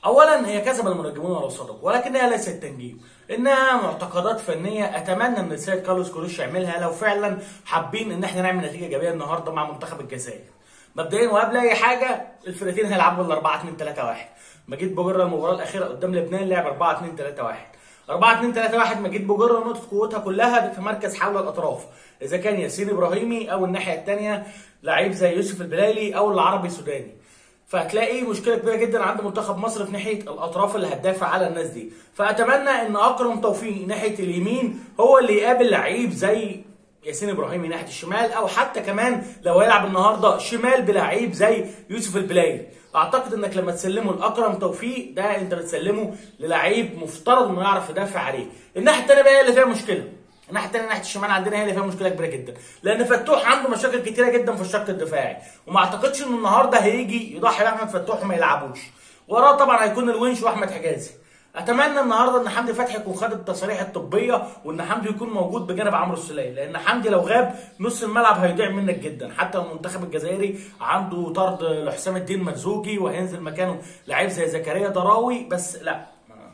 اولا هي كسب المنجمون ولو صدقوا ولكنها ليست تنجيم انها معتقدات فنيه اتمنى ان السيد كارلوس كروش يعملها لو فعلا حابين ان احنا نعمل نتيجه ايجابيه النهارده مع منتخب الجزائر مبدئيا وقبل اي حاجه الفرقتين هيلعبوا ال 4 2 3 1 مجيد بوجره المباراه الاخيره قدام لبنان لعب 4 2 3 1 4 2 3 1 مجيد بوجره نقطه قوتها كلها في مركز حول الاطراف اذا كان ياسين ابراهيمي او الناحيه الثانيه لعيب زي يوسف البلالي او العربي سوداني فهتلاقي مشكله كبيره جدا عند منتخب مصر في ناحيه الاطراف اللي هتدافع على الناس دي فاتمنى ان اكرم توفيق ناحيه اليمين هو اللي يقابل لعيب زي ياسين ابراهيمي ناحيه الشمال او حتى كمان لو هيلعب النهارده شمال بلعيب زي يوسف البلايلي اعتقد انك لما تسلمه لاكرم توفيق ده انت بتسلمه للعيب مفترض انه يعرف يدافع عليه الناحيه الثانيه بقى هي اللي فيها مشكله الناحيه الثانيه ناحيه الشمال عندنا هي اللي فيها مشكله كبيره جدا لان فتوح عنده مشاكل كتيره جدا في الشق الدفاعي وما اعتقدش ان النهارده هيجي يضحي باحمد فتوح وما يلعبوش وراه طبعا هيكون الونش واحمد حجازي اتمنى النهارده ان حمدي فتحي يكون خد التصاريح الطبيه وان حمدي يكون موجود بجانب عمرو السوليه لان حمدي لو غاب نص الملعب هيضيع منك جدا حتى المنتخب الجزائري عنده طرد لحسام الدين مرزوقي وهينزل مكانه لعيب زي زكريا ضراوي بس لا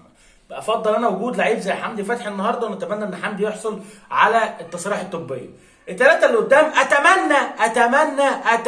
افضل انا وجود لعيب زي حمدي فتحي النهارده ونتمنى ان حمدي يحصل على التصريح الطبيه الثلاثه اللي قدام اتمنى اتمنى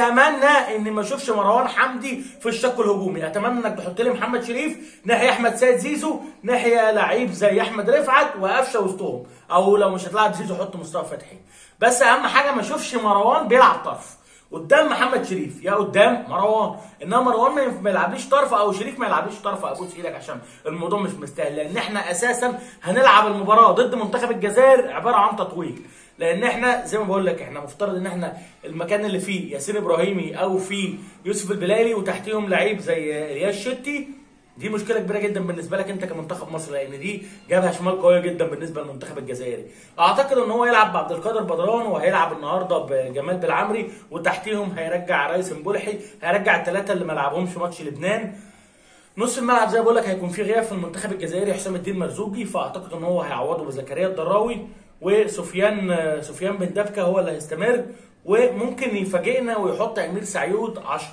اتمنى ان ما اشوفش مروان حمدي في الشق الهجومي اتمنى انك تحط لي محمد شريف ناحيه احمد سيد زيزو ناحيه لعيب زي احمد رفعت وقفشه وسطهم او لو مش هتلعب زيزو حط مصطفى فتحي بس اهم حاجه ما اشوفش مروان بيلعب طرف قدام محمد شريف يا قدام مروان انما مروان ما يلعبليش طرف او شريف ما يلعبليش طرف ابوس ايدك عشان الموضوع مش مستاهل لان احنا اساسا هنلعب المباراه ضد منتخب الجزائر عباره عن تطويل لان احنا زي ما بقول لك احنا مفترض ان احنا المكان اللي فيه ياسين ابراهيمي او فيه يوسف البلالي وتحتيهم لعيب زي رياض شتي دي مشكله كبيره جدا بالنسبه لك انت كمنتخب مصر لان دي جبهه شمال قويه جدا بالنسبه للمنتخب الجزائري اعتقد ان هو يلعب بعبد القادر بدران وهيلعب النهارده بجمال بالعمري وتحتيهم هيرجع رئيس مبولحي هيرجع الثلاثه اللي ما لعبهمش ماتش لبنان نص الملعب زي ما بقول لك هيكون في غياب في المنتخب الجزائري حسام الدين مرزوقي فاعتقد ان هو هيعوضه بزكريا الدراوي وسفيان سفيان بن دبكه هو اللي هيستمر وممكن يفاجئنا ويحط امير سعيود 10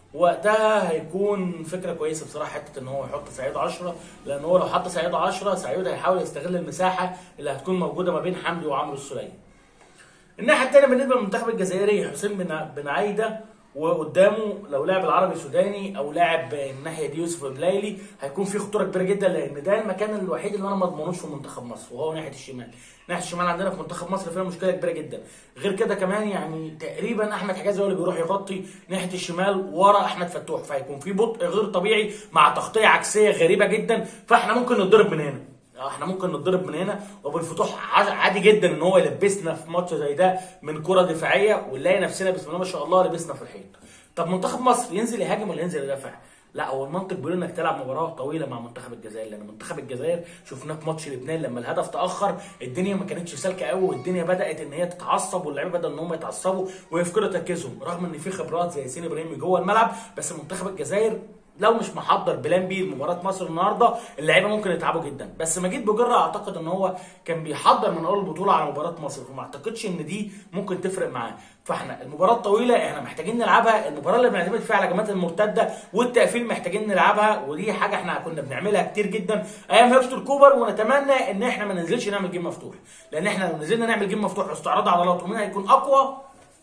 وقتها هيكون فكره كويسه بصراحه حته ان هو يحط سعيد 10 لان هو لو حط سعيد 10 سعيد هيحاول يستغل المساحه اللي هتكون موجوده ما بين حمدي وعمرو السوليه. الناحيه الثانيه بالنسبه للمنتخب الجزائري حسين بن بن عايده وقدامه لو لاعب العربي السوداني او لاعب الناحيه دي يوسف بلايلي هيكون في خطوره كبيره جدا لان ده المكان الوحيد اللي انا ما اضمنوش في منتخب مصر وهو ناحيه الشمال ناحيه الشمال عندنا في منتخب مصر فيها مشكله كبيره جدا غير كده كمان يعني تقريبا احمد حجازي هو اللي بيروح يغطي ناحيه الشمال ورا احمد فتوح فهيكون في بطء غير طبيعي مع تغطيه عكسيه غريبه جدا فاحنا ممكن نتضرب من هنا احنا ممكن نتضرب من هنا وبالفتوح عادي جدا ان هو يلبسنا في ماتش زي ده من كره دفاعيه ونلاقي نفسنا بسم الله ما شاء الله لبسنا في الحيط طب منتخب مصر ينزل يهاجم ولا ينزل يدافع؟ لا هو المنطق بيقول انك تلعب مباراه طويله مع منتخب الجزائر لان منتخب الجزائر شفناه في ماتش لبنان لما الهدف تاخر الدنيا ما كانتش سالكه قوي والدنيا بدات ان هي تتعصب واللعيبه بدأوا ان هم يتعصبوا ويفقدوا تركيزهم رغم ان في خبرات زي ياسين ابراهيمي جوه الملعب بس منتخب الجزائر لو مش محضر بلان بي لمباراه مصر النهارده اللعيبه ممكن يتعبوا جدا بس مجيد بجره اعتقد ان هو كان بيحضر من اول البطوله على مباراه مصر فما اعتقدش ان دي ممكن تفرق معاه فاحنا المباراه الطويله احنا محتاجين نلعبها المباراه اللي بنعتمد فيها على الهجمات المرتده والتقفيل محتاجين نلعبها ودي حاجه احنا كنا بنعملها كتير جدا ايام هيكتور كوبر ونتمنى ان احنا ما ننزلش نعمل جيم مفتوح لان احنا لو نزلنا نعمل جيم مفتوح واستعراض عضلات ومين هيكون اقوى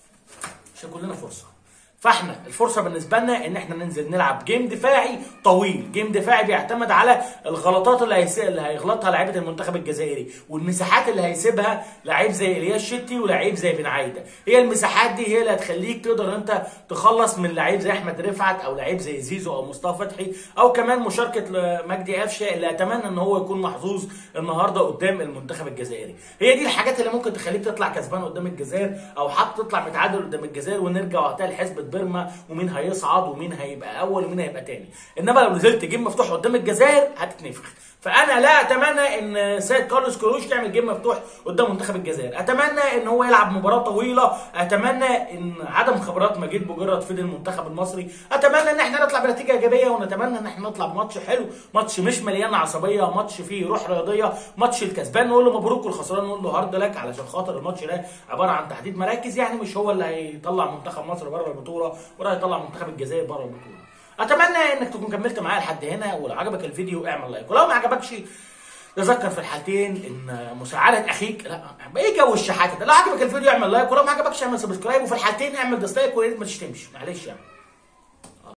مش هيكون لنا فرصه فاحنا الفرصه بالنسبه لنا ان احنا ننزل نلعب جيم دفاعي طويل جيم دفاعي بيعتمد على الغلطات اللي هيس... اللي هيغلطها لعيبه المنتخب الجزائري والمساحات اللي هيسيبها لعيب زي الياس شتي ولعيب زي بن عايده هي المساحات دي هي اللي هتخليك تقدر انت تخلص من لعيب زي احمد رفعت او لعيب زي زيزو او مصطفى فتحي او كمان مشاركه مجدي قفشه اللي اتمنى ان هو يكون محظوظ النهارده قدام المنتخب الجزائري هي دي الحاجات اللي ممكن تخليك تطلع كسبان قدام الجزائر او حتى تطلع متعادل قدام الجزائر ونرجع وقتها لحسبه بيرما ومين هيصعد ومين هيبقى اول ومين هيبقى تاني انما لو نزلت جيم مفتوح قدام الجزائر هتتنفخ فانا لا اتمنى ان سيد كارلوس كروش يعمل جيم مفتوح قدام منتخب الجزائر اتمنى ان هو يلعب مباراه طويله اتمنى ان عدم خبرات مجيد بوجره تفيد المنتخب المصري اتمنى ان احنا نطلع بنتيجه ايجابيه ونتمنى ان احنا نطلع بماتش حلو ماتش مش مليان عصبيه ماتش فيه روح رياضيه ماتش الكسبان نقول له مبروك والخسران نقول له هارد لك علشان خاطر الماتش ده عباره عن تحديد مراكز يعني مش هو اللي هيطلع منتخب مصر بره البطوله ولا هيطلع منتخب الجزائر بره البطوله اتمنى انك تكون كملت معايا لحد هنا ولو عجبك الفيديو اعمل لايك ولو ما عجبكش تذكر في الحالتين ان مساعده اخيك لا ايه جو الشحاته ده لو عجبك الفيديو اعمل لايك ولو ما عجبكش اعمل سبسكرايب وفي الحالتين اعمل ديسلايك ويا ريت ما تشتمش معلش يعني